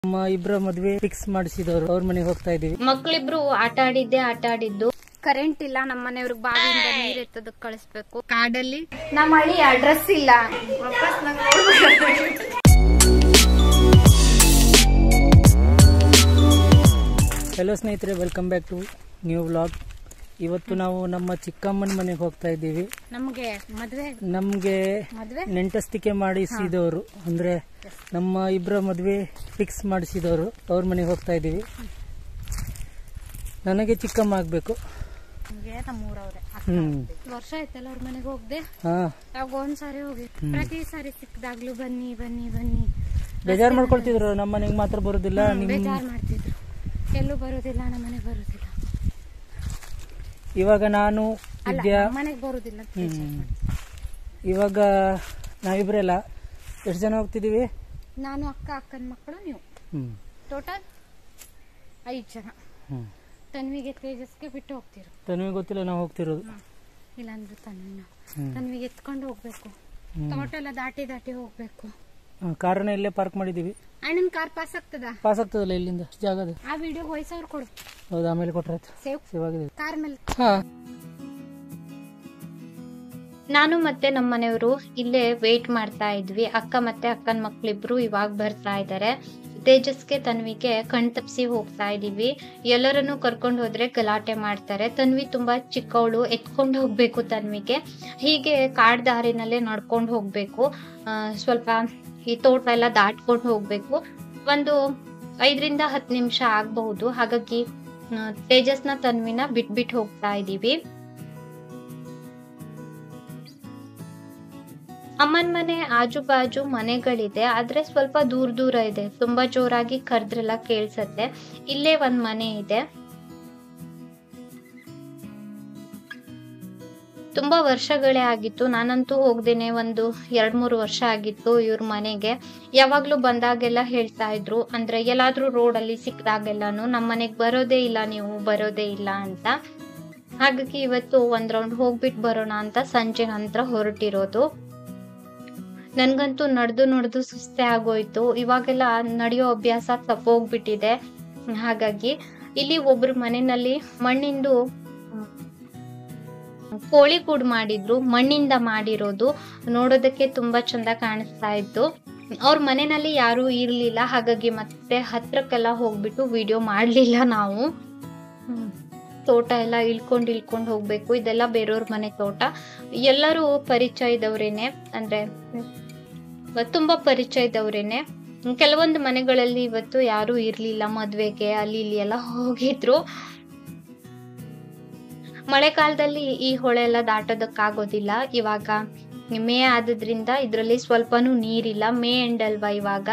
ನಮ್ಮ ಇಬ್ಬರ ಮದ್ವೆ ಫಿಕ್ಸ್ ಮಾಡಿಸಿದವರು ಅವ್ರ ಮನೆಗೆ ಹೋಗ್ತಾ ಇದೀವಿ ಮಕ್ಳಿಬ್ರು ಆಟ ಆಡಿದ್ದೆ ಆಟ ಆಡಿದ್ದು ಕರೆಂಟ್ ಇಲ್ಲ ನಮ್ಮ ಮನೆಯವ್ರಿಗೆ ಬಾವಿಯಿಂದ ನೀರ್ ಎತ್ತದಕ್ ಕಳಿಸ್ಬೇಕು ಕಾಡಲ್ಲಿ ನಮ್ಮ ಹಳ್ಳಿ ಅಡ್ರೆಸ್ ಇಲ್ಲ ವಾಪಸ್ ನಂಗೆ ಹಲೋ ಸ್ನೇಹಿತರೆ welcome back to new vlog ಇವತ್ತು ನಾವು ನಮ್ಮ ಚಿಕ್ಕಮ್ಮನ ಮನೆಗೆ ಹೋಗ್ತಾ ಇದ್ದೀವಿ ನಮ್ಗೆ ಮದ್ವೆ ನಮ್ಗೆ ಮದ್ವೆ ನೆಂಟಸ್ತಿಕೆ ಮಾಡಿಸಿದವರು ಅಂದ್ರೆ ನಮ್ಮ ಇಬ್ಬರ ಮದ್ವೆ ಫಿಕ್ಸ್ ಮಾಡಿಸಿದವರು ಅವ್ರ ಮನೆಗೆ ಹೋಗ್ತಾ ಇದ್ದೀವಿ ನನಗೆ ಚಿಕ್ಕಮ್ಮ ಆಗ್ಬೇಕು ನಮ್ಗೆ ನಮ್ಮೂರವ್ರೆ ಹ್ಮ್ ವರ್ಷ ಆಯ್ತಲ್ಲ ಅವ್ರ ಮನೆಗೆ ಹೋಗ್ದೆ ಹಾ ಯಾವಾಗ ಒಂದ್ಸಾರಿ ಹೋಗಿ ಪ್ರತಿ ಸಾರಿ ಸಿಕ್ಕಿದಾಗ್ಲೂ ಬನ್ನಿ ಬನ್ನಿ ಬನ್ನಿ ಬೇಜಾರ್ ಮಾಡ್ಕೊಳ್ತಿದ್ರು ನಮ್ಮ ಮನೆಗೆ ಮಾತ್ರ ಬರೋದಿಲ್ಲ ನಿಮ್ ಬೇಜಾರ್ ಮಾಡ್ತಿದ್ರು ಎಲ್ಲೂ ಬರೋದಿಲ್ಲ ನಮ್ಮ ಮನೆಗೆ ಬರೋದಿಲ್ಲ ಇವಾಗ ನಾನು ಅಲ್ಲ ವಿದ್ಯಾ ನಮ್ಮ ಮನೆಗೆ ಬರೋದಿಲ್ಲ ಅಂತ ಬೇಜಾರ್ ಹ್ಮ್. ಮಾಡ್ತಿದ್ರು. ಇವಾಗ ನಾವಿಬ್ರೆಲ್ಲ ಎಷ್ಟು ಜನ ಹೋಗ್ತಿದೀವಿ ನಾನು ಅಕ್ಕ ಅಕ್ಕನ ಮಕ್ಕಳು ನೀವು ಹ್ಮ್ ಟೋಟಲ್ ಐದು ಜನ ಹ್ಮ್ ತನ್ವಿಗೆ ತೇಜಸ್ಗೆ ಬಿಟ್ಟು ಹೋಗ್ತಿರು ತನಗೆ ಗೊತ್ತಿಲ್ಲ ನಾವು ಹೋಗ್ತಿರೋದು ಇಲ್ಲಾಂದ್ರೆ ತನ್ವಿನ ಹ್ಮ್. ತನ್ವಿಗೆ ಎತ್ಕೊಂಡು ಹೋಗ್ಬೇಕು ಹ್ಮ್. ತೋಟ ಎಲ್ಲ ದಾಟಿ ದಾಟಿ ಹೋಗ್ಬೇಕು ಹಾ, ಕಾರನ್ನ ಇಲ್ಲೇ ಪಾರ್ಕ್ ಮಾಡಿದೀವಿ ಅಣ್ಣನ ಕಾರ್ ಪಾಸ್ ಆಗ್ತದ ಪಾಸ್ ಆಗ್ತದಲ್ಲ ಇಲ್ಲಿಂದ ಇಷ್ಟ್ ಜಾಗ ಅದು ಆ ವಿಡಿಯೋ ವಯಸ್ಸವ್ರು ಕೊಡು ಹೌದು ಆಮೇಲೆ ಕೊಟ್ರೆ ಆಯ್ತು ಸೇವ್ ಸೇವ್ ಆಗಿದೆ ಕಾರ್ ಮೇಲೆ ಹಾ ನಾನು ಮತ್ತೆ ನಮ್ಮ ಮನೆಯವರು ಇಲ್ಲೇ ವೇಟ್ ಮಾಡ್ತಾ ಇದ್ವಿ ಅಕ್ಕ ಮತ್ತೆ ಅಕ್ಕನ ಮಕ್ಳಿಬ್ರು ಇವಾಗ ಬರ್ತಾ ಇದ್ದಾರೆ ತೇಜಸ್ಗೆ ತನ್ವಿಗೆ ಕಣ್ ತಪ್ಸಿ ಹೋಗ್ತಾ ಇದೀವಿ ಎಲ್ಲರನ್ನು ಕರ್ಕೊಂಡು ಹೋದ್ರೆ ಗಲಾಟೆ ಮಾಡ್ತಾರೆ ತನ್ವಿ ತುಂಬಾ ಚಿಕ್ಕವಳು ಎತ್ಕೊಂಡು ಹೋಗ್ಬೇಕು ತನ್ವಿಗೆ ಹೀಗೆ ಕಾಡ್ ದಾರಿನಲ್ಲೇ ನಡ್ಕೊಂಡು ಹೋಗ್ಬೇಕು ಆ, ಸ್ವಲ್ಪ ಈ ತೋಟ ಎಲ್ಲ ದಾಟ್ಕೊಂಡು ಹೋಗ್ಬೇಕು ಒಂದು ಐದರಿಂದ ಹತ್ತು ನಿಮಿಷ ಆಗಬಹುದು ಹಾಗಾಗಿ ಆ, ತೇಜಸ್ನ ತನ್ವಿನ ಬಿಟ್ಬಿಟ್ಟು ಹೋಗ್ತಾ ಇದೀವಿ ಅಮ್ಮನ ಮನೆ ಆಜು ಬಾಜು ಮನೆಗಳಿದೆ ಆದ್ರೆ ಸ್ವಲ್ಪ ದೂರ ದೂರ ಇದೆ ತುಂಬಾ ಜೋರಾಗಿ ಕರೆದ್ರೆಲ್ಲ ಕೇಳ್ಸತ್ತೆ ಇಲ್ಲೇ ಒಂದ್ ಮನೆ ಇದೆ ತುಂಬಾ ವರ್ಷಗಳೇ ಆಗಿತ್ತು ನಾನಂತೂ ಹೋಗ್ದೇನೆ ಒಂದು ಎರಡ್ ಮೂರು ವರ್ಷ ಆಗಿತ್ತು ಇವ್ರ ಮನೆಗೆ ಯಾವಾಗ್ಲೂ ಬಂದಾಗೆಲ್ಲ ಹೇಳ್ತಾ ಇದ್ರು ಅಂದ್ರೆ ಎಲ್ಲಾದ್ರೂ ರೋಡ್ ಅಲ್ಲಿ ಸಿಕ್ಕಿದಾಗೆಲ್ಲಾನು ನಮ್ಮ ಮನೆಗ್ ಬರೋದೇ ಇಲ್ಲ ನೀವು ಬರೋದೇ ಇಲ್ಲ ಅಂತ ಹಾಗಾಗಿ ಇವತ್ತು ಒಂದ್ ರೌಂಡ್ ಹೋಗ್ಬಿಟ್ಟು ಬರೋಣ ಅಂತ ಸಂಜೆ ನಂತರ ಹೊರಟಿರೋದು ನನ್ಗಂತೂ ನಡೆದು ನಡೆದು ಸುಸ್ತೆ ಆಗೋಯ್ತು ಇವಾಗೆಲ್ಲ ನಡೆಯೋ ಅಭ್ಯಾಸ ತಪ್ಪೋಗ್ಬಿಟ್ಟಿದೆ ಹಾಗಾಗಿ ಇಲ್ಲಿ ಒಬ್ರು ಮನೆಯಲ್ಲಿ ಮಣ್ಣಿಂದು ಮ್, ಕೋಳಿ ಕೂಡ್ ಮಾಡಿದ್ರು ಮಣ್ಣಿಂದ ಮಾಡಿರೋದು ನೋಡೋದಕ್ಕೆ ತುಂಬಾ ಚಂದ ಕಾಣಿಸ್ತಾ ಇತ್ತು ಅವ್ರ ಮನೆಯಲ್ಲಿ ಯಾರು ಇರ್ಲಿಲ್ಲ ಹಾಗಾಗಿ ಮತ್ತೆ ಹತ್ರಕ್ಕೆಲ್ಲ ಹೋಗ್ಬಿಟ್ಟು ವಿಡಿಯೋ ಮಾಡ್ಲಿಲ್ಲ ನಾವು ಹ್ಮ್. ತೋಟ ಎಲ್ಲ ಇಳ್ಕೊಂಡ್ ಇಳ್ಕೊಂಡ್ ಹೋಗ್ಬೇಕು ಇದೆಲ್ಲ ಬೇರೆಯವ್ರ ಮನೆ ತೋಟ ಎಲ್ಲರೂ ಪರಿಚಯ ಇದ್ದವ್ರೇನೆ ಅಂದ್ರೆ ಹ್ಮ್, ತುಂಬಾ ಪರಿಚಯ ಇದ್ದವ್ರೇನೆ ಹ್ಮ್, ಕೆಲವೊಂದು ಮನೆಗಳಲ್ಲಿ ಇವತ್ತು ಯಾರು ಇರ್ಲಿಲ್ಲ ಮದ್ವೆಗೆ ಅಲ್ಲಿ ಇಲ್ಲಿ ಎಲ್ಲ ಹೋಗಿದ್ರು ಮಳೆಗಾಲದಲ್ಲಿ ಈ ಹೊಳೆ ಎಲ್ಲ ದಾಟೋದಕ್ಕಾಗೋದಿಲ್ಲ ಇವಾಗ ಮೇ ಆದ್ರಿಂದ ಇದ್ರಲ್ಲಿ ಸ್ವಲ್ಪನೂ ನೀರಿಲ್ಲ ಮೇ ಎಂಡ್ ಅಲ್ವಾ ಇವಾಗ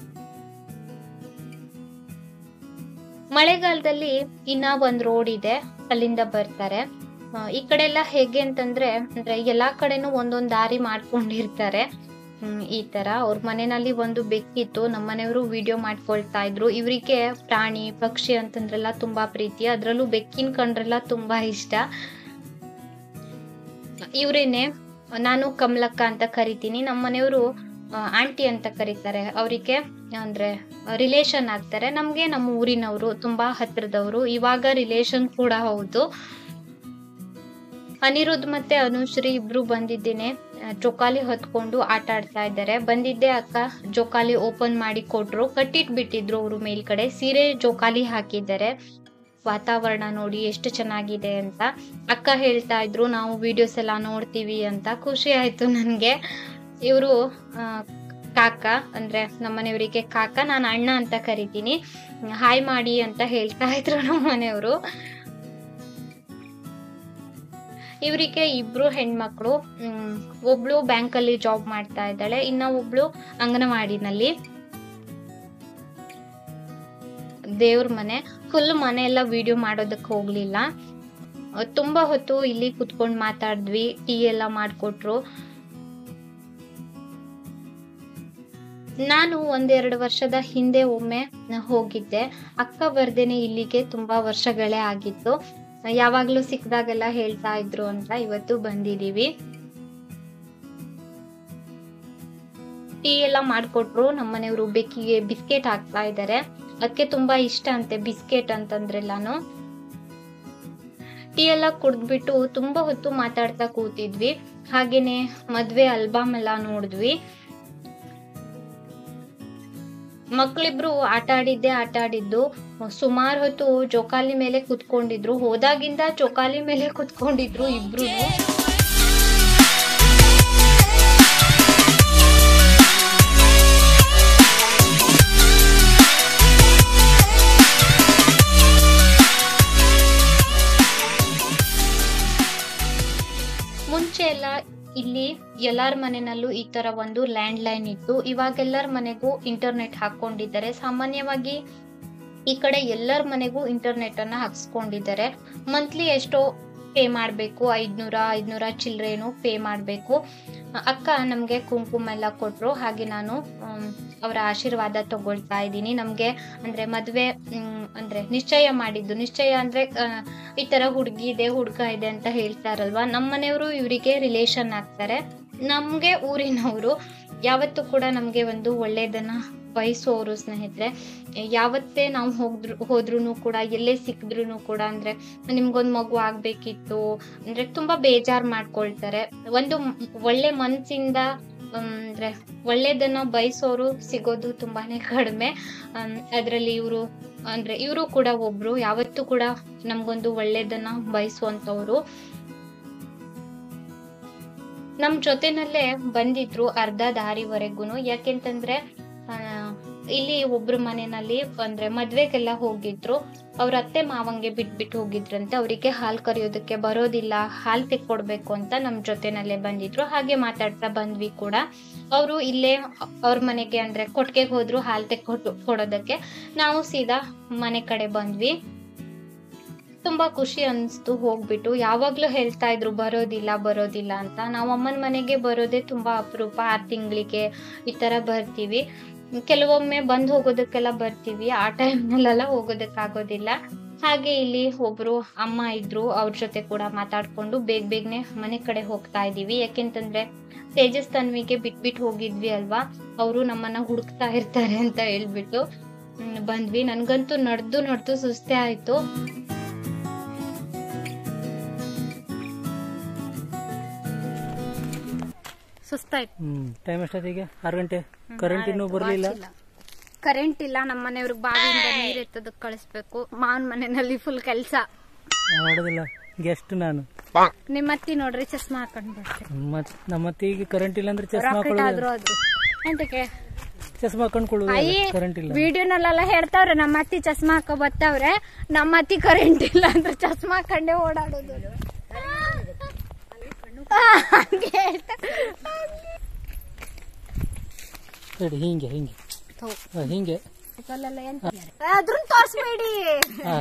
ಮಳೆಗಾಲದಲ್ಲಿ ಇನ್ನ ಒಂದ್ ರೋಡ್ ಇದೆ ಅಲ್ಲಿಂದ ಬರ್ತಾರೆ ಆ, ಈ ಕಡೆ ಎಲ್ಲ ಹೇಗೆ ಅಂತಂದ್ರೆ ಅಂದ್ರೆ ಎಲ್ಲಾ ಕಡೆನೂ ಒಂದೊಂದ್ ದಾರಿ ಮಾಡ್ಕೊಂಡಿರ್ತಾರೆ ಹ್ಮ್, ಈ ತರ ಅವ್ರ ಮನೆಯಲ್ಲಿ ಒಂದು ಬೆಕ್ಕಿತ್ತು ನಮ್ಮ ಮನೆಯವರು ವಿಡಿಯೋ ಮಾಡ್ಕೊಳ್ತಾ ಇದ್ರು ಇವರಿಗೆ ಪ್ರಾಣಿ ಪಕ್ಷಿ ಅಂತಂದ್ರೆಲ್ಲ ತುಂಬಾ ಪ್ರೀತಿ ಅದ್ರಲ್ಲೂ ಬೆಕ್ಕಿನ ಕಂಡ್ರೆಲ್ಲ ತುಂಬಾ ಇಷ್ಟ ಇವ್ರೇನೆ ನಾನು ಕಮಲಕ್ಕ ಅಂತ ಕರಿತೀನಿ ನಮ್ಮ ಮನೆಯವರು ಆಂಟಿ ಅಂತ ಕರೀತಾರೆ ಅವರಿಗೆ ಅಂದ್ರೆ ರಿಲೇಷನ್ ಆಗ್ತಾರೆ ನಮ್ಗೆ ನಮ್ಮ ಊರಿನವರು ತುಂಬಾ ಹತ್ರದವರು ಇವಾಗ ರಿಲೇಷನ್ ಕೂಡ ಹೌದು ಅನಿರುದ್ಧ್ ಮತ್ತೆ ಅನುಶ್ರೀ ಇಬ್ರು ಬಂದಿದ್ದೇನೆ ಜೋಕಾಲಿ ಹೊತ್ಕೊಂಡು ಆಟ ಆಡ್ತಾ ಇದ್ದಾರೆ ಬಂದಿದ್ದೆ ಅಕ್ಕ ಜೋಕಾಲಿ ಓಪನ್ ಮಾಡಿ ಕೊಟ್ರು ಕಟ್ಟಿಟ್ ಬಿಟ್ಟಿದ್ರು ಅವರು ಮೇಲ್ಗಡೆ ಸೀರೆ ಜೋಕಾಲಿ ಹಾಕಿದ್ದಾರೆ ವಾತಾವರಣ ನೋಡಿ ಎಷ್ಟು ಚೆನ್ನಾಗಿದೆ ಅಂತ ಅಕ್ಕ ಹೇಳ್ತಾ ಇದ್ರು ನಾವು ವಿಡಿಯೋಸ್ ಎಲ್ಲ ನೋಡ್ತೀವಿ ಅಂತ ಖುಷಿ ಆಯ್ತು ನನ್ಗೆ ಇವರು ಕಾಕ ಅಂದ್ರೆ ನಮ್ಮನೆಯವರಿಗೆ ಕಾಕ ನಾನು ಅಣ್ಣ ಅಂತ ಕರಿತೀನಿ ಹಾಯ್ ಮಾಡಿ ಅಂತ ಹೇಳ್ತಾ ಇದ್ರು ನಮ್ಮ ಮನೆಯವರು ಇವರಿಗೆ ಇಬ್ರು ಹೆಣ್ಮಕ್ಳು ಹ್ಮ್, ಒಬ್ಳು ಬ್ಯಾಂಕ್ ಅಲ್ಲಿ ಜಾಬ್ ಮಾಡ್ತಾ ಇದ್ದಾಳೆ ಇನ್ನ ಒಬ್ಳು ಅಂಗನವಾಡಿನಲ್ಲಿ ದೇವ್ರ ಮನೆ ಫುಲ್ ಮನೆ ಎಲ್ಲ ವಿಡಿಯೋ ಮಾಡೋದಕ್ಕೆ ಹೋಗ್ಲಿಲ್ಲ ಅಹ್, ತುಂಬಾ ಹೊತ್ತು ಇಲ್ಲಿ ಕುತ್ಕೊಂಡ್ ಮಾತಾಡಿದ್ವಿ ಟೀ ಎಲ್ಲ ಮಾಡ್ಕೊಟ್ರು ನಾನು ಒಂದೆರಡು ವರ್ಷದ ಹಿಂದೆ ಒಮ್ಮೆ ಹೋಗಿದ್ದೆ ಅಕ್ಕ ಬರ್ದೇನೆ ಇಲ್ಲಿಗೆ ತುಂಬಾ ವರ್ಷಗಳೇ ಆಗಿತ್ತು ಯಾವಾಗ್ಲೂ ಸಿಕ್ಕಿದಾಗೆಲ್ಲ ಹೇಳ್ತಾ ಇದ್ರು ಅಂತ ಇವತ್ತು ಬಂದಿದೀವಿ ಟೀ ಎಲ್ಲ ಮಾಡ್ಕೊಟ್ರು ನಮ್ಮ ಮನೆಯವರು ಬೆಕ್ಕಿಗೆ ಬಿಸ್ಕೆಟ್ ಹಾಕ್ತಾ ಇದ್ದಾರೆ ಅದಕ್ಕೆ ತುಂಬಾ ಇಷ್ಟ ಅಂತೆ ಬಿಸ್ಕೆಟ್ ಅಂತಂದ್ರೆಲ್ಲಾನು ಟೀ ಎಲ್ಲ ಕುಡ್ದ್ಬಿಟ್ಟು ತುಂಬಾ ಹೊತ್ತು ಮಾತಾಡ್ತಾ ಕೂತಿದ್ವಿ ಹಾಗೇನೆ ಮದ್ವೆ ಆಲ್ಬಮ್ ಎಲ್ಲ ನೋಡಿದ್ವಿ ಮಕ್ಳಿಬ್ರು ಆಟ ಆಡಿದ್ದೆ ಆಟ ಆಡಿದ್ದು ಸುಮಾರು ಹೊತ್ತು ಜೋಕಾಲಿ ಮೇಲೆ ಕುತ್ಕೊಂಡಿದ್ರು ಹೋದಾಗಿಂದ ಜೋಕಾಲಿ ಮೇಲೆ ಕುತ್ಕೊಂಡಿದ್ರು ಇಬ್ರು ಮುಂಚೆ ಎಲ್ಲ ಇಲ್ಲಿ ಎಲ್ಲಾರ ಮನೆಯಲ್ಲೂ ಈ ತರ ಒಂದು ಲ್ಯಾಂಡ್ ಲೈನ್ ಇತ್ತು ಇವಾಗ ಎಲ್ಲರ ಮನೆಗೂ ಇಂಟರ್ನೆಟ್ ಹಾಕೊಂಡಿದ್ದಾರೆ ಸಾಮಾನ್ಯವಾಗಿ ಈ ಕಡೆ ಎಲ್ಲರ ಮನೆಗೂ ಇಂಟರ್ನೆಟ್ ಅನ್ನ ಹಾಕ್ಸ್ಕೊಂಡಿದ್ದಾರೆ ಮಂತ್ಲಿ ಎಷ್ಟೋ ಪೇ ಮಾಡಬೇಕು ಐದ್ನೂರ ಐದ್ನೂರ ಚಿಲ್ಲರೆನು ಪೇ ಮಾಡಬೇಕು ಅಕ್ಕ ನಮಗೆ ಕುಂಕುಮ ಎಲ್ಲ ಕೊಟ್ರು ಹಾಗೆ ನಾನು ಆಮ್, ಅವರ ಆಶೀರ್ವಾದ ತಗೊಳ್ತಾ ಇದ್ದೀನಿ ನಮಗೆ ಅಂದ್ರೆ ಮದುವೆ ಅಂದ್ರೆ ನಿಶ್ಚಯ ಮಾಡಿದ್ದು ನಿಶ್ಚಯ ಅಂದ್ರೆ ಆ, ಈ ತರ ಹುಡುಗಿ ಇದೆ ಹುಡುಗ ಇದೆ ಅಂತ ಹೇಳ್ತಾರಲ್ವಾ ನಮ್ಮ ಮನೆಯವರು ಇವರಿಗೆ ರಿಲೇಶನ್ ಆಗ್ತಾರೆ ನಮ್ಗೆ ಊರಿನವರು ಯಾವತ್ತೂ ಕೂಡ ನಮ್ಗೆ ಒಂದು ಒಳ್ಳೇದನ್ನ ಬಯಸೋರು ಸ್ನೇಹಿತರೆ ಯಾವತ್ತೇ ನಾವು ಹೋದ್ರು ಹೋದ್ರೂ ಕೂಡ ಎಲ್ಲೇ ಸಿಕ್ಕಿದ್ರು ಕೂಡ ಅಂದ್ರೆ ನಿಮ್ಗೊಂದ್ ಮಗು ಆಗ್ಬೇಕಿತ್ತು ಅಂದ್ರೆ ತುಂಬಾ ಬೇಜಾರ್ ಮಾಡ್ಕೊಳ್ತಾರೆ ಒಂದು ಮ್- ಒಳ್ಳೆ ಮನ್ಸಿಂದ ಆಮ್, ಅಂದ್ರೆ ಒಳ್ಳೇದನ್ನ ಬಯಸೋರು ಸಿಗೋದು ತುಂಬಾನೇ ಕಡಿಮೆ ಅದರಲ್ಲಿ ಇವರು ಅಂದ್ರೆ ಇವರು ಕೂಡ ಒಬ್ರು ಯಾವತ್ತೂ ಕೂಡ ನಮ್ಗೊಂದು ಒಳ್ಳೇದನ್ನ ಬಯಸುವಂತವ್ರು ನಮ್ ಜೊತೆನಲ್ಲೇ ಬಂದಿದ್ರು ಅರ್ಧ ದಾರಿವರೆಗೂನು ಯಾಕೆಂತಂದ್ರೆ ಆ, ಇಲ್ಲಿ ಒಬ್ರ ಮನೆಯಲ್ಲಿ ಅಂದ್ರೆ ಮದ್ವೆಗೆಲ್ಲ ಹೋಗಿದ್ರು ಅವ್ರ ಅತ್ತೆ ಮಾವಂಗೆ ಬಿಟ್ಬಿಟ್ಟು ಹೋಗಿದ್ರಂತೆ ಅವರಿಗೆ ಹಾಲ್ ಕರಿಯೋದಕ್ಕೆ ಬರೋದಿಲ್ಲ ಹಾಲ್ ತೆಕ್ಕೊಡ್ಬೇಕು ಅಂತ ನಮ್ ಜೊತೆನಲ್ಲೇ ಬಂದಿದ್ರು ಹಾಗೆ ಮಾತಾಡ್ತಾ ಬಂದ್ವಿ ಕೂಡ ಅವರು ಇಲ್ಲೇ ಅವ್ರ ಮನೆಗೆ ಅಂದ್ರೆ ಕೊಟ್ಟಿಗೆಗೆ ಹೋದ್ರು ಹಾಲ್ ತೆಕ್ಕೊಟ್ಟು ಕೊಡೋದಕ್ಕೆ ನಾವು ಸೀದಾ ಮನೆ ಕಡೆ ಬಂದ್ವಿ ತುಂಬಾ ಖುಷಿ ಅನ್ಸ್ತು ಹೋಗ್ಬಿಟ್ಟು ಯಾವಾಗ್ಲೂ ಹೇಳ್ತಾ ಇದ್ರು ಬರೋದಿಲ್ಲ ಬರೋದಿಲ್ಲ ಅಂತ ನಾವು ಅಮ್ಮನ ಮನೆಗೆ ಬರೋದೇ ತುಂಬಾ ಅಪರೂಪ ಆರು ತಿಂಗಳಿಗೆ ಈ ತರ ಬರ್ತೀವಿ ಕೆಲವೊಮ್ಮೆ ಬಂದ್ ಹೋಗೋದಕ್ಕೆಲ್ಲ ಬರ್ತೀವಿ ಆ ಟೈಮ್ನಲ್ಲೆಲ್ಲ ಹೋಗೋದಕ್ಕಾಗೋದಿಲ್ಲ ಹಾಗೆ ಇಲ್ಲಿ ಒಬ್ರು ಅಮ್ಮ ಇದ್ರು ಅವ್ರ ಜೊತೆ ಕೂಡ ಮಾತಾಡ್ಕೊಂಡು ಬೇಗ ಬೇಗನೆ ಮನೆ ಕಡೆ ಹೋಗ್ತಾ ಇದೀವಿ ಯಾಕೆಂತಂದ್ರೆ ತೇಜಸ್ ತನ್ವಿಗೆ ಬಿಟ್ಬಿಟ್ಟು ಹೋಗಿದ್ವಿ ಅಲ್ವಾ ಅವರು ನಮ್ಮನ್ನ ಹುಡುಕ್ತಾ ಇರ್ತಾರೆ ಅಂತ ಹೇಳ್ಬಿಟ್ಟು ಹ್ಮ್, ಬಂದ್ವಿ ನನ್ಗಂತೂ ನಡ್ದು ನಡ್ದು ಸುಸ್ತೆ ಆಯ್ತು ಸುಸ್ತಾಯ್ತು ಹ್ಮ್ ಟೈಮ್ ಎಷ್ಟೊತ್ತಿಗೆ ಆರು ಗಂಟೆ ಕರೆಂಟ್ ಇನ್ನೂ ಬರಲಿಲ್ಲ ಕರೆಂಟ್ ಇಲ್ಲ ನಮ್ಮ ಮನೆಯವ್ರಿಗೆ ಬಾವಿಯಿಂದ ನೀರ್ ಎತ್ತದಕ್ ಕಳಿಸ್ಬೇಕು ಮಾವನ್ ಮನೆಯಲ್ಲಿ ಫುಲ್ ಕೆಲ್ಸ ಮಾಡೋದಿಲ್ಲ ಗೆಸ್ಟ್ ನಾನು ನಿಮ್ಮ ಅತ್ತಿ ನೋಡ್ರಿ ಚಸ್ಮಾ ಹಾಕೊಂಡ್ ಬರ್ತೀವಿ ಮತ್ ನಮ್ಮ ಅತ್ತಿಗೆ ಕರೆಂಟ್ ಇಲ್ಲ ಅಂದ್ರೆ ಚಸ್ಮಾ ರಾಕೆಟ್ ಹಾಕೊಳ್ಳೋದು ಆದ್ರೂ ಅದು ಎಂತಕ್ಕೆ ಚಸ್ಮಾ ಹಾಕೊಂಡ್ಕೊಳ್ಳೋದು ಅಯ್ಯ ಕರೆಂಟ್ ಇಲ್ಲ ವಿಡಿಯೋನಲ್ಲೆಲ್ಲ ಹೇಳ್ತಾವ್ರೆ ನಮ್ಮ ಅತ್ತಿ ಚಸ್ಮಾ ಹಾಕೋ ಬರ್ತಾವ್ರೆ ನಮ್ಮ ಅತ್ತಿ ಕರೆಂಟ್ ಇಲ್ಲ ಅಂದ್ರೆ ಚಸ್ಮಾ ಹಾಕೊಂಡೇ ಓಡಾಡೋದು ಆ, ಹಂಗೆ ಹೇಳ್ತಾ- ಹೇಳಿ ಹಿಂಗೆ ಹಿಂಗೆ ಥು, ಹಾ, ಹಿಂಗೆ ಅಲ್ಲೆಲ್ಲ ಎಂತ ಅದ್ರನ್ನ ತೋರ್ಸ್ಬೇಡಿ ಹಾ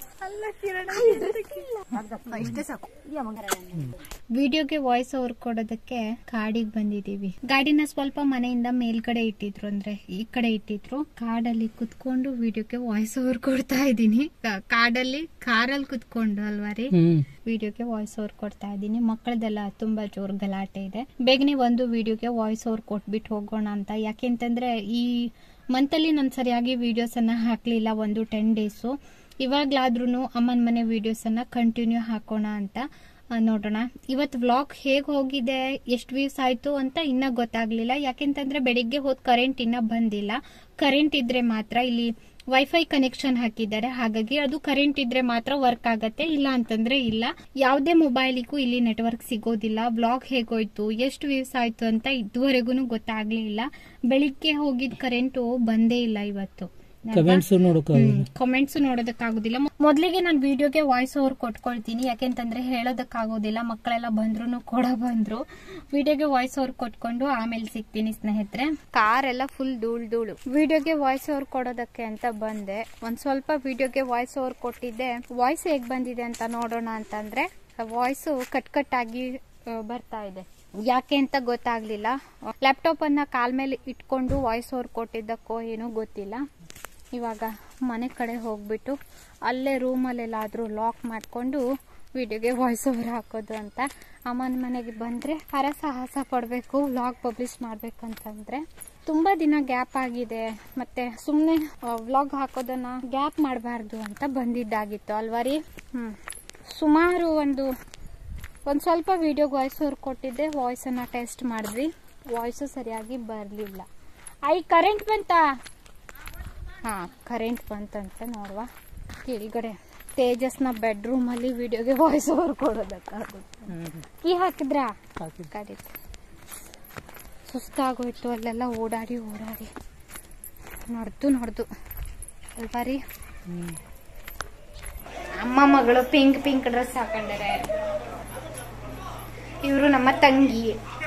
ಇಷ್ಟೇ ಸಾಕು ವಿಡಿಯೋಗೆ ವಾಯ್ಸ್ ಓವರ್ ಕೊಡೋದಕ್ಕೆ ಕಾಡಿಗೆ ಬಂದಿದೀವಿ ಗಾಡಿನ ಸ್ವಲ್ಪ ಮನೆಯಿಂದ ಮೇಲ್ಗಡೆ ಇಟ್ಟಿದ್ರು ಅಂದ್ರೆ ಈ ಕಡೆ ಇಟ್ಟಿದ್ರು ಕಾಡಲ್ಲಿ ಕುತ್ಕೊಂಡು ವಿಡಿಯೋಗೆ ವಾಯ್ಸ್ ಓವರ್ ಕೊಡ್ತಾ ಇದೀನಿ ಕಾ- ಕಾಡಲ್ಲಿ ಕಾರಲ್ಲಿ ಕುತ್ಕೊಂಡು ಅಲ್ವಾ ರೀ ಹ್ಮ್ ವಿಡಿಯೋಗೆ ವಾಯ್ಸ್ ಓವರ್ ಕೊಡ್ತಾ ಇದ್ದೀನಿ ಮಕ್ಕಳದೆಲ್ಲ ತುಂಬಾ ಜೋರ್ ಗಲಾಟೆ ಇದೆ ಬೇಗನೆ ಒಂದು ವಿಡಿಯೋಗೆ ವಾಯ್ಸ್ ಓವರ್ ಕೊಟ್ಬಿಟ್ಟು ಹೋಗೋಣ ಅಂತ ಯಾಕೆಂತಂದ್ರೆ ಈ ಮಂತಲ್ಲಿ ನಾನು ಸರಿಯಾಗಿ ವಿಡಿಯೋಸ್ ಅನ್ನ ಹಾಕ್ಲಿಲ್ಲ ಒಂದು ಟೆನ್ ಡೇಸು ಇವಾಗ್ಲಾದ್ರೂ ಅಮ್ಮನ ಮನೆ ವಿಡಿಯೋಸ್ ಅನ್ನ ಕಂಟಿನ್ಯೂ ಹಾಕೋಣ ಅಂತ ಆ, ನೋಡೋಣ ಇವತ್ತು ವ್ಲಾಗ್ ಹೇಗ್ ಹೋಗಿದೆ ಎಷ್ಟು ವ್ಯೂಸ್ ಆಯ್ತು ಅಂತ ಇನ್ನ ಗೊತ್ತಾಗ್ಲಿಲ್ಲ ಯಾಕೆಂತಂದ್ರೆ ಬೆಳಿಗ್ಗೆ ಹೋದ್ ಕರೆಂಟ್ ಇನ್ನ ಬಂದಿಲ್ಲ ಕರೆಂಟ್ ಇದ್ರೆ ಮಾತ್ರ ಇಲ್ಲಿ ವೈಫೈ ಕನೆಕ್ಷನ್ ಹಾಕಿದ್ದಾರೆ ಹಾಗಾಗಿ ಅದು ಕರೆಂಟ್ ಇದ್ರೆ ಮಾತ್ರ ವರ್ಕ್ ಆಗತ್ತೆ ಇಲ್ಲ ಅಂತಂದ್ರೆ ಇಲ್ಲ ಯಾವುದೇ ಮೊಬೈಲಿಗೂ ಇಲ್ಲಿ ನೆಟ್ವರ್ಕ್ ಸಿಗೋದಿಲ್ಲ ವ್ಲಾಗ್ ಹೇಗೋಯ್ತು ಎಷ್ಟು ವ್ಯೂಸ್ ಆಯ್ತು ಅಂತ ಇದುವರೆಗೂ ಗೊತ್ತಾಗ್ಲಿಲ್ಲ ಬೆಳಿಗ್ಗೆ ಹೋಗಿದ್ ಕರೆಂಟು ಬಂದೇ ಇಲ್ಲ ಇವತ್ತು ಕಮೆಂಟ್ಸ್ ನೋಡೋಕೆ ಕಾಮೆಂಟ್ಸ್ ನೋಡೋದಕ್ಕಾಗೋದಿಲ್ಲ ಮೊದಲಿಗೆ ನಾನು ವಿಡಿಯೋಗೆ ವಾಯ್ಸ್ ಓವರ್ ಕೊಟ್ಕೊಳ್ತೀನಿ ಯಾಕೆಂತಂದ್ರೆ ಹೇಳೋದಕ್ಕಾಗೋದಿಲ್ಲ ಮಕ್ಕಳೆಲ್ಲ ಬಂದ್ರು ಕೂಡ ಬಂದ್ರು ವಿಡಿಯೋಗೆ ವಾಯ್ಸ್ ಓವರ್ ಕೊಟ್ಕೊಂಡು ಆಮೇಲೆ ಸಿಗ್ತೀನಿ ಸ್ನೇಹಿತರೆ ಕಾರ್ ಎಲ್ಲ ಫುಲ್ ಧೂಳ್ ಧೂಳು ವಿಡಿಯೋಗೆ ವಾಯ್ಸ್ ಓವರ್ ಕೊಡೋದಕ್ಕೆ ಅಂತ ಬಂದೆ ಒಂದ್ ಸ್ವಲ್ಪ ವಿಡಿಯೋಗೆ ವಾಯ್ಸ್ ಓವರ್ ಕೊಟ್ಟಿದ್ದೆ ವಾಯ್ಸ್ ಹೇಗ್ ಬಂದಿದೆ ಅಂತ ನೋಡೋಣ ಅಂತಂದ್ರೆ ವಾಯ್ಸ್ ಕಟ್ ಕಟ್ ಆಗಿ ಆ, ಬರ್ತಾ ಇದೆ ಯಾಕೆ ಅಂತ ಗೊತ್ತಾಗ್ಲಿಲ್ಲ ಲ್ಯಾಪ್ಟಾಪ್ ಅನ್ನ ಕಾಲ್ ಮೇಲೆ ಇಟ್ಕೊಂಡು ವಾಯ್ಸ್ ಓವರ್ ಕೊಟ್ಟಿದ್ದಕ್ಕೋ ಏನೋ ಗೊತ್ತಿಲ್ಲ ಇವಾಗ ಮನೆ ಕಡೆ ಹೋಗ್ಬಿಟ್ಟು ಅಲ್ಲೇ ರೂಮಲ್ಲೆಲ್ಲಾದ್ರೂ ಲಾಕ್ ಮಾಡಿಕೊಂಡು ವಿಡಿಯೋಗೆ ವಾಯ್ಸ್ ಓವರ್ ಹಾಕೋದು ಅಂತ ಅಮ್ಮನ ಮನೆಗೆ ಬಂದರೆ ಹರಸಾಹಸ ಪಡಬೇಕು ವ್ಲಾಗ್ ಪಬ್ಲಿಷ್ ಮಾಡ್ಬೇಕಂತಂದ್ರೆ ತುಂಬಾ ದಿನ ಗ್ಯಾಪ್ ಆಗಿದೆ ಮತ್ತೆ ಸುಮ್ಮನೆ ವ್ಲಾಗ್ ಹಾಕೋದನ್ನ ಗ್ಯಾಪ್ ಮಾಡಬಾರ್ದು ಅಂತ ಬಂದಿದ್ದಾಗಿತ್ತು ಅಲ್ವಾ ರೀ ಹ್ಮ್ ಸುಮಾರು ಒಂದು ಒಂದು ಸ್ವಲ್ಪ ವಿಡಿಯೋಗೆ ವಾಯ್ಸ್ ಓವರ್ ಕೊಟ್ಟಿದ್ದೆ ವಾಯ್ಸನ್ನು ಟೆಸ್ಟ್ ಮಾಡಿದ್ವಿ ವಾಯ್ಸು ಸರಿಯಾಗಿ ಬರಲಿಲ್ಲ ಐ ಕರೆಂಟ್ ಬಂತಾ ಹಾಂ ಕರೆಂಟ್ ಬಂತಂತೆ ನೋಡುವ ಕೆಳಗಡೆ ತೇಜಸ್ನ ಬೆಡ್ರೂಮಲ್ಲಿ ವಿಡಿಯೋಗೆ ವಾಯ್ಸ್ ಓವರ್ ಕೊಡೋದಕ್ಕಾಗುತ್ತೆ ಹ್ಮ್ ಕೀ ಹಾಕಿದ್ರಾ ಹಾಕಿದ್ದು ಕರೀತು ಸುಸ್ತಾಗೋಯ್ತು ಅಲ್ಲೆಲ್ಲ ಓಡಾಡಿ ಓಡಾಡಿ ನೋಡ್ದು ನೋಡ್ದು ಅಲ್ವಾ ರೀ ಹ್ಮ್ ಅಮ್ಮ ಮಗಳು ಪಿಂಕ್ ಪಿಂಕ್ ಡ್ರೆಸ್ ಹಾಕೊಂಡಾರೆ ಇವರು ನಮ್ಮ ತಂಗಿ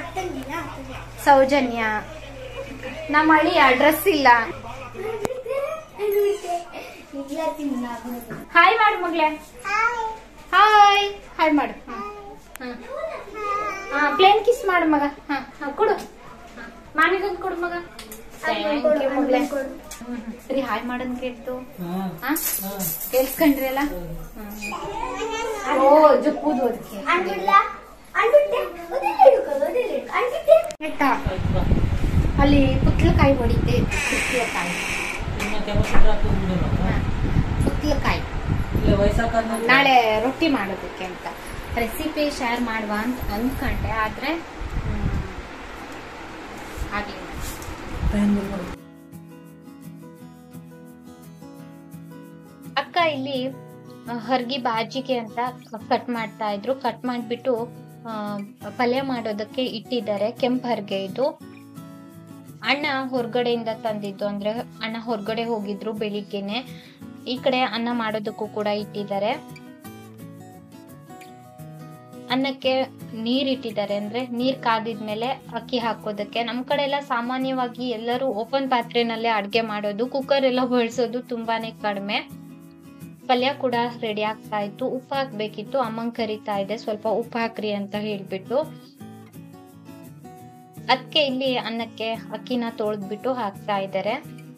ಸೌಜನ್ಯ ನಮ್ಮ ಅಳಿಯ ಡ್ರೆಸ್ ಇಲ್ಲ ಹಾಯ್ ಮಾಡು ಮಗ್ಲೆ ಹಾಯ್ ಹಾಯ್ ಮಾಡು ಹಾ ಪ್ಲೇನ್ ಕಿಸ್ ಮಾಡು ಮಗ ಹಾ ಹಾ ಕೊಡು ಮಾಮಿಗೊಂದು ಕೊಡು ಮಗ Thank you, ಮಗ್ಲೆ. ಹ್ಮ್, ಹ್ಮ್. ಸರಿ ಹಾಯ್ ಮಾಡನ್ ಕೇಳ್ತು ಹಾ ಹಾ ಹಾ ಕೇಳಿಸ್ಕೊಂಡ್ರಿ ಅಲ್ಲ ಓ ಜಪ್ಪುದು ಅದಕ್ಕೆ ಆಯ್ತಾ ಆಯ್ತು ಬಾ ಅಲ್ಲಿ ಪುತ್ಲಕಾಯಿ ಹೊಡಿತೆ ಪುತ್ಲಕಾಯಿ ಇನ್ನ ಕೆಮ್ಮತ್ತಿದ್ರೆ ಅದು ಬಿಡಲ್ಲ ಹಾ, ಪುತ್ಲಕಾಯಿ ಇಲ್ಲ ವಯಸ್ಸಾಕಾದ್ಮೇಲೆ ನಾಳೆ ರೊಟ್ಟಿ ಮಾಡೋದಕ್ಕೆ ಅಂತ ರೆಸಿಪಿ ಶೇರ್ ಮಾಡುವ ಅಂತ ಅಂದ್ಕೊಂಡೆ ಆದ್ರೆ ಹ್ಮ್, ಆಗ್ಲಿಲ್ಲ ಟೈಮ್ ಬರ್ಬೋದು ಅಕ್ಕ ಇಲ್ಲಿ ಆ, ಹರ್ಗಿ ಬಾಜಿಗೆ ಅಂತ ಕಟ್ ಮಾಡ್ತಾ ಇದ್ರು ಕಟ್ ಮಾಡ್ಬಿಟ್ಟು ಆ, ಪಲ್ಯ ಮಾಡೋದಕ್ಕೆ ಇಟ್ಟಿದ್ದಾರೆ ಕೆಂಪು ಹರ್ಗೆ ಇದು ಅಣ್ಣ ಹೊರಗಡೆಯಿಂದ ತಂದಿದ್ದು ಅಂದ್ರೆ ಅಣ್ಣ ಹೊರಗಡೆ ಹೋಗಿದ್ರು ಬೆಳಿಗ್ಗೆನೆ ಈ ಕಡೆ ಅನ್ನ ಮಾಡೋದಕ್ಕೂ ಕೂಡ ಇಟ್ಟಿದ್ದಾರೆ ಅನ್ನಕ್ಕೆ ನೀರ್ ಇಟ್ಟಿದ್ದಾರೆ ಅಂದ್ರೆ ನೀರ್ ಕಾದಿದ್ಮೇಲೆ ಅಕ್ಕಿ ಹಾಕೋದಕ್ಕೆ ನಮ್ ಕಡೆ ಎಲ್ಲ ಸಾಮಾನ್ಯವಾಗಿ ಎಲ್ಲರೂ ಓಪನ್ ಪಾತ್ರೆನಲ್ಲೇ ಅಡ್ಗೆ ಮಾಡೋದು ಕುಕ್ಕರ್ ಎಲ್ಲ ಬಳಸೋದು ತುಂಬಾನೇ ಕಡಿಮೆ ಪಲ್ಯ ಕೂಡ ರೆಡಿ ಆಗ್ತಾ ಇತ್ತು ಉಪ್ಪು ಹಾಕ್ಬೇಕಿತ್ತು ಅಮ್ಮಂಗ್ ಕರಿತಾ ಇದೆ ಸ್ವಲ್ಪ ಉಪ್ಪು ಹಾಕ್ರಿ ಅಂತ ಹೇಳ್ಬಿಟ್ಟು ಅದಕ್ಕೆ ಇಲ್ಲಿ ಅನ್ನಕ್ಕೆ ಅಕ್ಕಿನ ತೊಳೆದ್ಬಿಟ್ಟು ಹಾಕ್ತಾ ಇದ್ದಾರೆ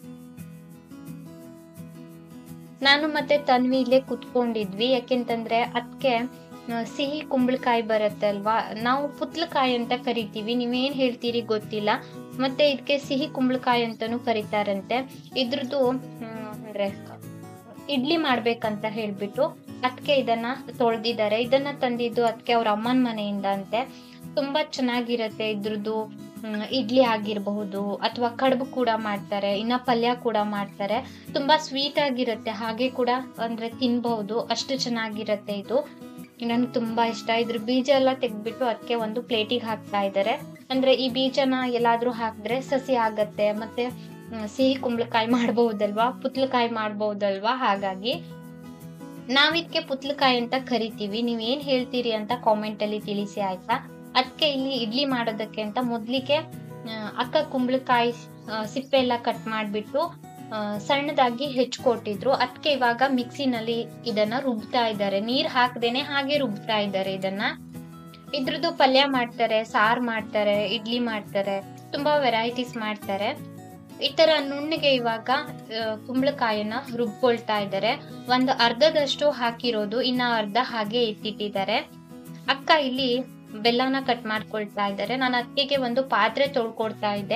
ನಾನು ಮತ್ತೆ ತನ್ವಿ ಇಲ್ಲೇ ಕುತ್ಕೊಂಡಿದ್ವಿ ಯಾಕೆಂತಂದ್ರೆ ಅದಕ್ಕೆ ಸಿಹಿ ಕುಂಬಳಕಾಯಿ ಬರುತ್ತೆ ಅಲ್ವಾ ನಾವು ಪುತ್ಲಕಾಯಿ ಅಂತ ಕರಿತೀವಿ ನೀವೇನ್ ಹೇಳ್ತೀರಿ ಗೊತ್ತಿಲ್ಲ ಮತ್ತೆ ಇದಕ್ಕೆ ಸಿಹಿ ಕುಂಬಳಕಾಯಿ ಅಂತಾನು ಕರೀತಾರಂತೆ ಇದ್ರದ್ದು ಹ್ಮ್, ಅಂದ್ರೆ ಇಡ್ಲಿ ಮಾಡ್ಬೇಕಂತ ಹೇಳ್ಬಿಟ್ಟು ಅದಕ್ಕೆ ಇದನ್ನ ತೊಳ್ದಿದ್ದಾರೆ ಇದನ್ನ ತಂದಿದ್ದು ಅದಕ್ಕೆ ಅವ್ರ ಅಮ್ಮನ ಮನೆಯಿಂದ ಅಂತೆ ತುಂಬಾ ಚೆನ್ನಾಗಿರತ್ತೆ ಇದ್ರದ್ದು ಹ್ಮ್, ಇಡ್ಲಿ ಆಗಿರಬಹುದು ಅಥವಾ ಕಡುಬು ಕೂಡ ಮಾಡ್ತಾರೆ ಇನ್ನ ಪಲ್ಯ ಕೂಡ ಮಾಡ್ತಾರೆ ತುಂಬಾ ಸ್ವೀಟ್ ಆಗಿರುತ್ತೆ ಹಾಗೆ ಕೂಡ ಅಂದ್ರೆ ತಿನ್ಬಹುದು ಅಷ್ಟು ಚೆನ್ನಾಗಿರತ್ತೆ ಇದು ನನ್ಗೆ ತುಂಬಾ ಇಷ್ಟ ಇದ್ರ ಬೀಜ ಎಲ್ಲ ತೆಗ್ದ್ಬಿಟ್ಟು ಅದಕ್ಕೆ ಒಂದು ಪ್ಲೇಟಿಗೆ ಹಾಕ್ತಾ ಇದ್ದಾರೆ ಅಂದ್ರೆ ಈ ಬೀಜನ ಎಲ್ಲಾದ್ರೂ ಹಾಕಿದ್ರೆ ಸಸಿ ಆಗತ್ತೆ ಮತ್ತೆ ಹ್ಮ್, ಸಿಹಿ ಕುಂಬಳಕಾಯಿ ಮಾಡ್ಬಹುದಲ್ವಾ ಪುತ್ಲಕಾಯಿ ಮಾಡ್ಬಹುದಲ್ವಾ ಹಾಗಾಗಿ ನಾವಿದ್ಕೆ ಪುತ್ಲಕಾಯಿ ಅಂತ ಕರಿತೀವಿ ನೀವ್ ಏನ್ ಹೇಳ್ತೀರಿ ಅಂತ ಕಾಮೆಂಟ್ ಅಲ್ಲಿ ತಿಳಿಸಿ ಆಯ್ತಾ ಅದಕ್ಕೆ ಇಲ್ಲಿ ಇಡ್ಲಿ ಮಾಡೋದಕ್ಕೆ ಅಂತ ಮೊದ್ಲಿಗೆ ಆ, ಅಕ್ಕ ಕುಂಬಳಕಾಯಿ ಆ, ಸಿಪ್ಪೆ ಎಲ್ಲ ಕಟ್ ಮಾಡ್ಬಿಟ್ಟು ಆ, ಸಣ್ಣದಾಗಿ ಹೆಚ್ಚಿಕೊಟ್ಟಿದ್ರು ಅದಕ್ಕೆ ಇವಾಗ ಮಿಕ್ಸಿನಲ್ಲಿ ಇದನ್ನ ರುಬ್ತಾ ಇದ್ದಾರೆ ನೀರ್ ಹಾಕ್ದೇನೆ ಹಾಗೆ ರುಬ್ತಾ ಇದ್ದಾರೆ ಇದನ್ನ ಇದ್ರದ್ದು ಪಲ್ಯ ಮಾಡ್ತಾರೆ ಸಾರ್ ಮಾಡ್ತಾರೆ ಇಡ್ಲಿ ಮಾಡ್ತಾರೆ ತುಂಬಾ ವೆರೈಟೀಸ್ ಮಾಡ್ತಾರೆ ಈ ತರ ನುಣ್ಣಗೆ ಇವಾಗ ಆ, ಕುಂಬಳಕಾಯನ್ನ ರುಬ್ಕೊಳ್ತಾ ಇದ್ದಾರೆ ಒಂದು ಅರ್ಧದಷ್ಟು ಹಾಕಿರೋದು ಇನ್ನ ಅರ್ಧ ಹಾಗೆ ಎತ್ತಿಟ್ಟಿದ್ದಾರೆ ಅಕ್ಕ ಇಲ್ಲಿ ಬೆಲ್ಲನ ಕಟ್ ಮಾಡ್ಕೊಳ್ತಾ ಇದ್ದಾರೆ ನಾನು ಅಕ್ಕಿಗೆ ಒಂದು ಪಾತ್ರೆ ತೊಳ್ಕೊಡ್ತಾ ಇದ್ದೆ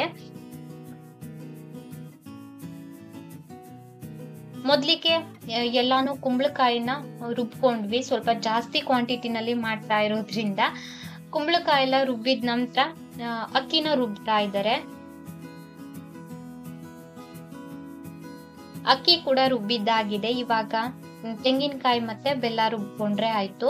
ಮೊದ್ಲಿಗೆ ಆ, ಎಲ್ಲಾನು ಕುಂಬಳಕಾಯಿನ ರುಬ್ಕೊಂಡ್ವಿ ಸ್ವಲ್ಪ ಜಾಸ್ತಿ ಕ್ವಾಂಟಿಟಿನಲ್ಲಿ ಮಾಡ್ತಾ ಇರೋದ್ರಿಂದ ಕುಂಬಳಕಾಯಿ ಎಲ್ಲ ರುಬ್ಬಿದ ನಂತರ ಆ, ಅಕ್ಕಿನ ರುಬ್ತಾ ಇದ್ದಾರೆ ಅಕ್ಕಿ ಕೂಡ ರುಬ್ಬಿದ್ದಾಗಿದೆ ಇವಾಗ ಮ್, ತೆಂಗಿನಕಾಯಿ ಮತ್ತೆ ಬೆಲ್ಲ ರುಬ್ಕೊಂಡ್ರೆ ಆಯ್ತು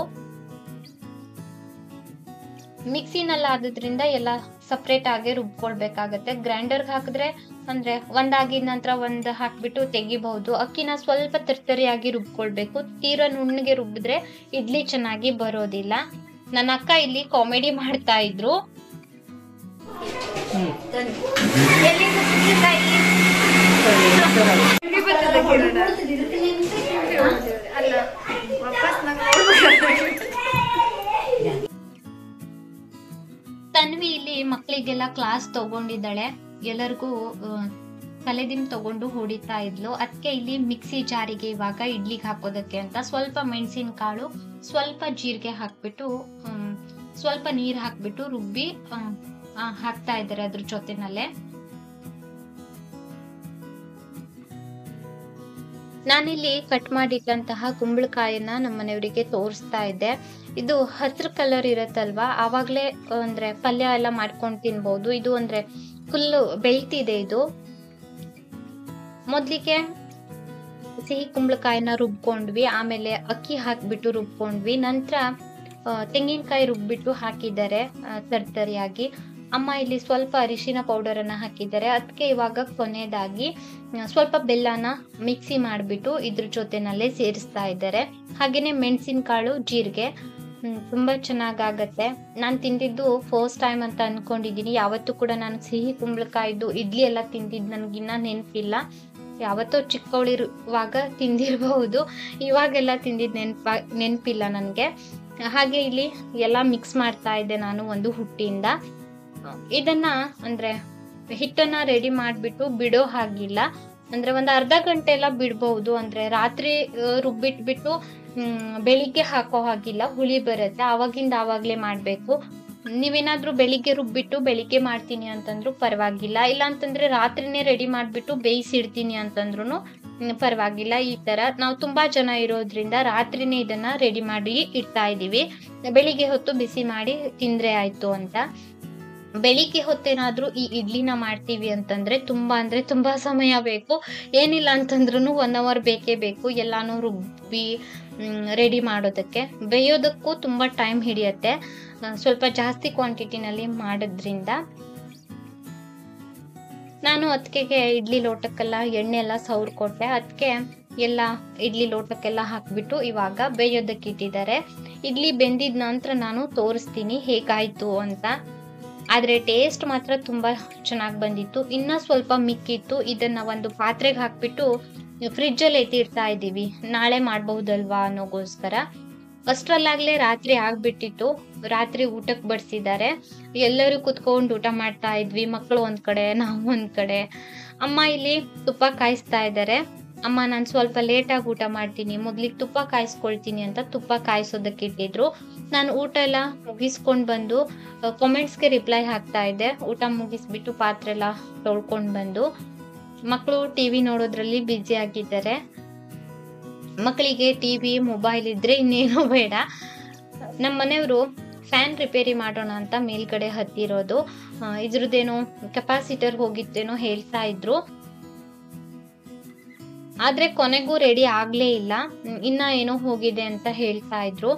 ಮಿಕ್ಸಿನಲ್ಲಿ ಆದ್ರಿಂದ ಎಲ್ಲ ಸಪ್ರೇಟ್ ಆಗಿ ರುಬ್ಕೊಳ್ಬೇಕಾಗತ್ತೆ ಗ್ರೈಂಡರ್ಗೆ ಹಾಕಿದ್ರೆ ಅಂದ್ರೆ ಒಂದಾಗಿದ ನಂತರ ಒಂದ್ ಹಾಕ್ಬಿಟ್ಟು ತೆಗಿಬಹುದು ಅಕ್ಕಿನ ಸ್ವಲ್ಪ ತರ್ತರಿಯಾಗಿ ರುಬ್ಕೊಳ್ಬೇಕು ತೀರಾ ನುಣ್ಣಗೆ ರುಬ್ಬಿದ್ರೆ ಇಡ್ಲಿ ಚೆನ್ನಾಗಿ ಬರೋದಿಲ್ಲ ನನ್ನ ಅಕ್ಕ ಇಲ್ಲಿ ಕಾಮಿಡಿ ಮಾಡ್ತಾ ಇದ್ರು ಹ್ಮ್ ತನ್ವಿ ಇಲ್ಲಿ ಮಕ್ಕಳಿಗೆಲ್ಲ ಕ್ಲಾಸ್ ತಗೊಂಡಿದ್ದಾಳೆ ಎಲ್ಲರಿಗೂ ತಲೆದಿಮ್ ತಗೊಂಡು ಹೊಡಿತಾ ಇದ್ಲು ಅದಕ್ಕೆ ಇಲ್ಲಿ ಮಿಕ್ಸಿ ಜಾರಿಗೆ ಇವಾಗ ಇಡ್ಲಿಗೆ ಹಾಕೋದಕ್ಕೆ ಅಂತ ಸ್ವಲ್ಪ ಮೆಣಸಿನ ಕಾಳು ಸ್ವಲ್ಪ ಜೀರಿಗೆ ಹಾಕ್ಬಿಟ್ಟು ಹ್ಮ್, ಸ್ವಲ್ಪ ನೀರ್ ಹಾಕ್ಬಿಟ್ಟು ರುಬ್ಬಿ ಹ್ಮ್, ಆ, ಹಾಕ್ತಾ ಇದ್ದಾರೆ ಅದ್ರ ಜೊತೆನಲ್ಲೇ ನಾನಿಲ್ಲಿ ಕಟ್ ಮಾಡಿಟ್ಟಂತಹ ಕುಂಬಳಕಾಯನ್ನ ನಮ್ಮ ಮನೆಯವರಿಗೆ ತೋರಿಸ್ತಾ ಇದ್ದೆ ಇದು ಹಸಿರು ಕಲರ್ ಇರತ್ತಲ್ವಾ ಆವಾಗಲೇ ಅಂದ್ರೆ ಪಲ್ಯ ಎಲ್ಲ ಮಾಡ್ಕೊಂಡು ತಿನ್ಬೋದು ಇದು ಅಂದ್ರೆ ಫುಲ್ ಬೆಳ್ತಿದೆ ಇದು ಮೊದ್ಲಿಗೆ ಸಿಹಿ ಕುಂಬಳಕಾಯಿನ ರುಬ್ಕೊಂಡ್ವಿ ಆಮೇಲೆ ಅಕ್ಕಿ ಹಾಕ್ಬಿಟ್ಟು ರುಬ್ಕೊಂಡ್ವಿ ನಂತರ ತೆಂಗಿನಕಾಯಿ ರುಬ್ಬಿಟ್ಟು ಹಾಕಿದ್ದಾರೆ ಆ, ತರ್ತರಿಯಾಗಿ ಅಮ್ಮ ಇಲ್ಲಿ ಸ್ವಲ್ಪ ಅರಿಶಿನ ಪೌಡರ್ ಅನ್ನ ಹಾಕಿದ್ದಾರೆ ಅದಕ್ಕೆ ಇವಾಗ ಕೊನೆಯದಾಗಿ ಆ, ಸ್ವಲ್ಪ ಬೆಲ್ಲನ ಮಿಕ್ಸಿ ಮಾಡಿಬಿಟ್ಟು ಇದ್ರ ಜೊತೆನಲ್ಲೇ ಸೇರಿಸ್ತಾ ಇದ್ದಾರೆ ಹಾಗೇನೆ ಮೆಣಸಿನಕಾಳು ಜೀರಿಗೆ ಹ್ಮ್, ತುಂಬಾ ಚೆನ್ನಾಗಾಗತ್ತೆ ನಾನು ತಿಂದಿದ್ದು ಫಸ್ಟ್ ಟೈಮ್ ಅಂತ ಅನ್ಕೊಂಡಿದ್ದೀನಿ ಯಾವತ್ತೂ ಕೂಡ ನಾನು ಸಿಹಿ ಕುಂಬಳಕಾಯಿದ್ದು ಇಡ್ಲಿ ಎಲ್ಲ ತಿಂದಿದ್ದು ನನಗಿನ್ನ ನೆನಪಿಲ್ಲ ಯಾವತ್ತೋ ಚಿಕ್ಕವಳಿರುವಾಗ ತಿಂದಿರಬಹುದು ಇವಾಗೆಲ್ಲ ತಿಂದಿದ್ದು ನೆನಪ ನೆನಪಿಲ್ಲ ನನಗೆ ಹಾಗೆ ಇಲ್ಲಿ ಎಲ್ಲ ಮಿಕ್ಸ್ ಮಾಡ್ತಾ ಇದ್ದೆ ನಾನು ಒಂದು ಹುಟ್ಟಿಯಿಂದ ಇದನ್ನ ಅಂದ್ರೆ ಹಿಟ್ಟನ್ನ ರೆಡಿ ಮಾಡಿಬಿಟ್ಟು ಬಿಡೋ ಹಾಗಿಲ್ಲ ಅಂದ್ರೆ ಒಂದು ಅರ್ಧ ಗಂಟೆ ಎಲ್ಲ ಬಿಡ್ಬಹುದು ಅಂದ್ರೆ ರಾತ್ರಿ ಆ, ರುಬ್ಬಿಟ್ಬಿಟ್ಟು ಹ್ಮ್, ಬೆಳಿಗ್ಗೆ ಹಾಕೋ ಹಾಗಿಲ್ಲ ಹುಳಿ ಬರುತ್ತೆ ಆವಾಗಿಂದ ಆವಾಗ್ಲೇ ಮಾಡ್ಬೇಕು ನೀವೇನಾದ್ರೂ ಬೆಳಿಗ್ಗೆ ರುಬ್ಬಿಟ್ಟು ಬೆಳಿಗ್ಗೆ ಮಾಡ್ತೀನಿ ಅಂತಂದ್ರು ಪರವಾಗಿಲ್ಲ ಇಲ್ಲ ಅಂತಂದ್ರೆ ರಾತ್ರಿನೇ ರೆಡಿ ಮಾಡ್ಬಿಟ್ಟು ಬೇಯಿಸಿಡ್ತೀನಿ ಅಂತಂದ್ರು ಪರವಾಗಿಲ್ಲ ಈ ತರ ನಾವು ತುಂಬಾ ಜನ ಇರೋದ್ರಿಂದ ರಾತ್ರಿನೇ ಇದನ್ನ ರೆಡಿ ಮಾಡಿ ಇಡ್ತಾ ಇದೀವಿ ಬೆಳಿಗ್ಗೆ ಹೊತ್ತು ಬಿಸಿ ಮಾಡಿ ತಿಂದ್ರೆ ಆಯ್ತು ಅಂತ ಬೆಳಿಗ್ಗೆ ಹೊತ್ತೇನಾದ್ರೂ ಈ ಇಡ್ಲಿನ ಮಾಡ್ತೀವಿ ಅಂತಂದ್ರೆ ತುಂಬಾ ಅಂದ್ರೆ ತುಂಬಾ ಸಮಯ ಬೇಕು ಏನಿಲ್ಲ ಅಂತಂದ್ರೂ ಒನ್ ಅವರ್ ಬೇಕೇ ಬೇಕು ಎಲ್ಲಾನು ರುಬ್ಬಿ ರೆಡಿ ಮಾಡೋದಕ್ಕೆ ಬೇಯೋದಕ್ಕೂ ತುಂಬಾ ಟೈಮ್ ಹಿಡಿಯತ್ತೆ ಆ, ಸ್ವಲ್ಪ ಜಾಸ್ತಿ ಕ್ವಾಂಟಿಟಿನಲ್ಲಿ ಮಾಡೋದ್ರಿಂದ ನಾನು ಅದಕ್ಕೆ ಇಡ್ಲಿ ಲೋಟಕ್ಕೆಲ್ಲ ಎಣ್ಣೆ ಎಲ್ಲ ಸೌರ್ ಕೊಟ್ಟೆ ಅದಕ್ಕೆ ಎಲ್ಲ ಇಡ್ಲಿ ಲೋಟಕ್ಕೆಲ್ಲ ಹಾಕ್ಬಿಟ್ಟು ಇವಾಗ ಬೇಯೋದಕ್ಕೆ ಇಟ್ಟಿದ್ದಾರೆ ಇಡ್ಲಿ ಬೆಂದಿದ ನಂತರ ನಾನು ತೋರಿಸ್ತೀನಿ ಹೇಗಾಯ್ತು ಅಂತ ಆದ್ರೆ ಟೇಸ್ಟ್ ಮಾತ್ರ ತುಂಬಾ ಚೆನ್ನಾಗಿ ಬಂದಿತ್ತು ಇನ್ನ ಸ್ವಲ್ಪ ಮಿಕ್ಕಿತ್ತು ಇದನ್ನ ಒಂದು ಪಾತ್ರೆಗೆ ಹಾಕ್ಬಿಟ್ಟು ಫ್ರಿಜ್ ಅಲ್ಲಿ ಎತ್ತಿಡ್ತಾ ಇದ್ದೀವಿ ನಾಳೆ ಮಾಡಬಹುದಲ್ವಾ ಅನ್ನೋಗೋಸ್ಕರ ಅಷ್ಟರಲ್ಲಾಗ್ಲೇ ರಾತ್ರಿ ಆಗ್ಬಿಟ್ಟಿತ್ತು ರಾತ್ರಿ ಊಟಕ್ಕೆ ಬಡಿಸಿದ್ದಾರೆ ಎಲ್ಲರೂ ಕುತ್ಕೊಂಡು ಊಟ ಮಾಡ್ತಾ ಇದ್ವಿ ಮಕ್ಕಳು ಒಂದ್ ಕಡೆ ನಾವು ಒಂದ್ ಕಡೆ ಅಮ್ಮ ಇಲ್ಲಿ ತುಪ್ಪ ಕಾಯಿಸ್ತಾ ಇದ್ದಾರೆ ಅಮ್ಮ ನಾನು ಸ್ವಲ್ಪ ಲೇಟಾಗಿ ಊಟ ಮಾಡ್ತೀನಿ ಮೊದ್ಲಿಗೆ ತುಪ್ಪ ಕಾಯಿಸ್ಕೊಳ್ತೀನಿ ಅಂತ ತುಪ್ಪ ಕಾಯಿಸೋದಕ್ಕೆ ಇಟ್ಟಿದ್ರು ನಾನು ಊಟ ಎಲ್ಲ ಮುಗಿಸ್ಕೊಂಡು ಬಂದು ಕಾಮೆಂಟ್ಸ್ಗೆ ರಿಪ್ಲೈ ಹಾಕ್ತಾ ಇದ್ದೆ ಊಟ ಮುಗಿಸ್ಬಿಟ್ಟು ಪಾತ್ರೆ ಎಲ್ಲ ತೊಳ್ಕೊಂಡು ಬಂದು ಮಕ್ಕಳು ಟಿವಿ ನೋಡೋದ್ರಲ್ಲಿ ಬ್ಯುಸಿ ಆಗಿದ್ದಾರೆ ಮಕ್ಕಳಿಗೆ ಟಿವಿ ಮೊಬೈಲ್ ಇದ್ರೆ ಇನ್ನೇನು ಬೇಡ ನಮ್ಮ ಮನೆಯವರು ಫ್ಯಾನ್ ರಿಪೇರಿ ಮಾಡೋಣ ಅಂತ ಮೇಲ್ಗಡೆ ಹತ್ತಿರೋದು ಆ, ಇದ್ರದ್ದೇನೋ ಕೆಪಾಸಿಟರ್ ಹೋಗಿತ್ತೇನೋ ಹೇಳ್ತಾ ಇದ್ರು ಆದ್ರೆ ಕೊನೆಗೂ ರೆಡಿ ಆಗ್ಲೇ ಇಲ್ಲ ಹ್ಮ್, ಇನ್ನ ಏನೋ ಹೋಗಿದೆ ಅಂತ ಹೇಳ್ತಾ ಇದ್ರು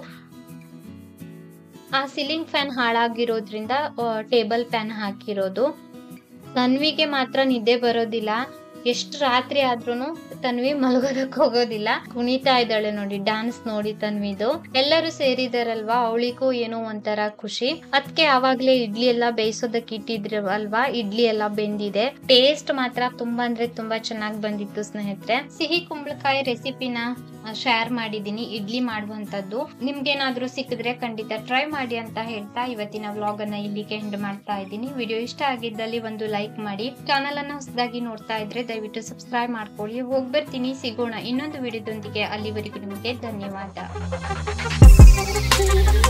ಆ ಸೀಲಿಂಗ್ ಫ್ಯಾನ್ ಹಾಳಾಗಿರೋದ್ರಿಂದ ಟೇಬಲ್ ಫ್ಯಾನ್ ಹಾಕಿರೋದು ತನ್ವಿಗೆ ಮಾತ್ರ ನಿದ್ದೆ ಬರೋದಿಲ್ಲ ಎಷ್ಟು ರಾತ್ರಿ ಆದ್ರೂನು ತನ್ವಿ ಮಲಗೋದಕ್ ಹೋಗೋದಿಲ್ಲ ಕುಣಿತಾ ಇದ್ದಾಳೆ ನೋಡಿ ಡಾನ್ಸ್ ನೋಡಿ ತನ್ವಿದು ಎಲ್ಲರೂ ಸೇರಿದಾರಲ್ವಾ ಅವಳಿಗೂ ಏನೋ ಒಂಥರ ಖುಷಿ ಅದಕ್ಕೆ ಆವಾಗ್ಲೇ ಇಡ್ಲಿ ಎಲ್ಲ ಬೇಯಿಸೋದಕ್ಕೆ ಇಟ್ಟಿದ್ರು ಅಲ್ವಾ ಇಡ್ಲಿ ಎಲ್ಲ ಬೆಂದಿದೆ ಟೇಸ್ಟ್ ಮಾತ್ರ ತುಂಬಾ ಅಂದ್ರೆ ತುಂಬಾ ಚೆನ್ನಾಗಿ ಬಂದಿತ್ತು ಸ್ನೇಹಿತರೆ ಸಿಹಿ ಕುಂಬಳಕಾಯಿ ರೆಸಿಪಿನ ಶೇರ್ ಮಾಡಿದೀನಿ ಇಡ್ಲಿ ಮಾಡುವಂತದ್ದು ನಿಮ್ಗೇನಾದ್ರೂ ಸಿಕ್ಕಿದ್ರೆ ಖಂಡಿತ ಟ್ರೈ ಮಾಡಿ ಅಂತ ಹೇಳ್ತಾ ಇವತ್ತಿನ ವ್ಲಾಗ್ ಅನ್ನ ಇಲ್ಲಿಗೆ ಎಂಡ್ ಮಾಡ್ತಾ ಇದ್ದೀನಿ ವಿಡಿಯೋ ಇಷ್ಟ ಆಗಿದ್ದಲ್ಲಿ ಒಂದು ಲೈಕ್ ಮಾಡಿ ಚಾನಲ್ ಅನ್ನ ಹೊಸದಾಗಿ ನೋಡ್ತಾ ಇದ್ರೆ ದಯವಿಟ್ಟು ಸಬ್ಸ್ಕ್ರೈಬ್ ಮಾಡ್ಕೊಳ್ಳಿ ಹೋಗ್ಬರ್ತೀನಿ ಸಿಗೋಣ ಇನ್ನೊಂದು ವಿಡಿಯೋದೊಂದಿಗೆ ಅಲ್ಲಿವರೆಗೂ ನಿಮಗೆ ಧನ್ಯವಾದ